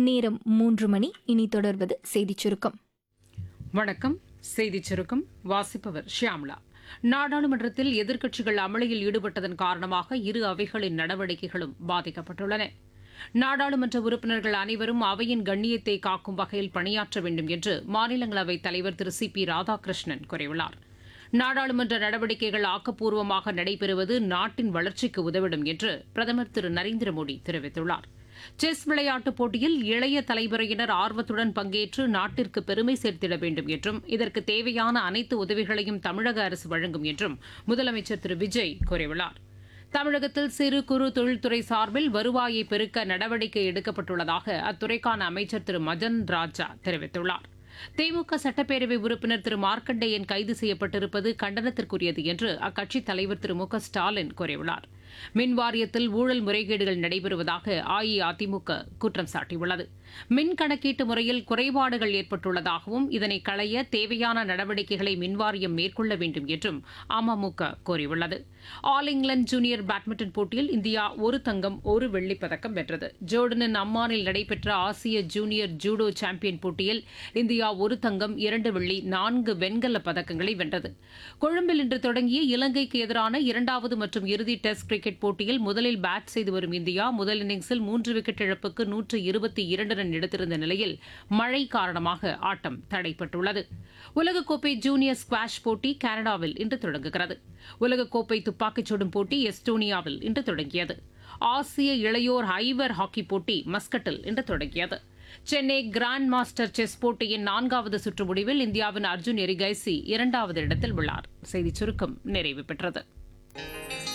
நேரம் மூன்று மணி இனி தொடர்வது செய்திச் சுருக்கம் வணக்கம் செய்திச் சுருக்கம் வாசிப்பவர் ஷியாம்லா நாடாளுமன்றத்தில் எதிர்க்கட்சிகள் அமளியில் ஈடுபட்டதன் காரணமாக இரு அவைகளின் நடவடிக்கைகளும் பாதிக்கப்பட்டுள்ளன நாடாளுமன்ற உறுப்பினர்கள் அனைவரும் அவையின் கண்ணியத்தை காக்கும் வகையில் பணியாற்ற வேண்டும் என்று மாநிலங்களவைத் தலைவர் திரு சி பி ராதாகிருஷ்ணன் கூறியுள்ளார் நாடாளுமன்ற நடவடிக்கைகள் ஆக்கப்பூர்வமாக நடைபெறுவது நாட்டின் வளர்ச்சிக்கு உதவிடும் என்று பிரதமர் திரு நரேந்திர மோடி தெரிவித்துள்ளார் செஸ் விளையாட்டுப் போட்டியில் இளைய தலைமுறையினர் ஆர்வத்துடன் பங்கேற்று நாட்டிற்கு பெருமை சேர்த்திட வேண்டும் என்றும் இதற்கு தேவையான அனைத்து உதவிகளையும் தமிழக அரசு வழங்கும் என்றும் முதலமைச்சர் திரு விஜய் கூறியுள்ளார் தமிழகத்தில் சிறு குறு தொழில்துறை சார்பில் வருவாயை பெருக்க நடவடிக்கை எடுக்கப்பட்டுள்ளதாக அத்துறைக்கான அமைச்சர் திரு மதன் ராஜா தெரிவித்துள்ளார் திமுக சட்டப்பேரவை உறுப்பினர் திரு மார்க்கண்டேயன் கைது செய்யப்பட்டிருப்பது கண்டனத்திற்குரியது என்று அக்கட்சித் தலைவர் திரு மு க ஸ்டாலின் கூறியுள்ளார் மின் வாரியத்தில் ஊழல் முறைகேடுகள் நடைபெறுவதாக அஇஅதிமுக குற்றம் சாட்டியுள்ளது மின் கணக்கீட்டு முறையில் குறைபாடுகள் ஏற்பட்டுள்ளதாகவும் இதனை களைய தேவையான நடவடிக்கைகளை மின்வாரியம் மேற்கொள்ள வேண்டும் என்றும் அமமுக கூறியுள்ளது ஆல் இங்கிலாந்து ஜூனியர் பேட்மிண்டன் போட்டியில் இந்தியா ஒரு தங்கம் ஒரு வெள்ளிப் பதக்கம் வென்றது ஜோர்டனின் அம்மானில் நடைபெற்ற ஆசிய ஜூனியர் ஜூடோ சாம்பியன் போட்டியில் இந்தியா ஒரு தங்கம் இரண்டு வெள்ளி நான்கு வெண்கல பதக்கங்களை வென்றது கொழும்பில் இன்று தொடங்கிய இலங்கைக்கு எதிரான இரண்டாவது மற்றும் இறுதி டெஸ்ட் கிரிக்கெட் போட்டியில் முதலில் பேட் செய்து வரும் இந்தியா முதல் இன்னிங்ஸில் மூன்று விக்கெட் இழப்புக்கு நூற்று இருபத்தி இரண்டு ரன் எடுத்திருந்த நிலையில் மழை காரணமாக ஆட்டம் தடைப்பட்டுள்ளது உலகக்கோப்பை ஜூனியர் ஸ்குவாஷ் போட்டி கனடாவில் இன்று தொடங்குகிறது உலகக்கோப்பை துப்பாக்கிச் சுடும் போட்டி எஸ்டோனியாவில் இன்று தொடங்கியது ஆசிய இளையோர் ஐவர் ஹாக்கி போட்டி மஸ்கட்டில் இன்று தொடங்கியது சென்னை கிராண்ட் மாஸ்டர் செஸ் போட்டியின் நான்காவது சுற்று முடிவில் இந்தியாவின் அர்ஜுன் எரிகைசி இரண்டாவது இடத்தில் உள்ளார் செய்திச் சுருக்கம் நிறைவு பெற்றது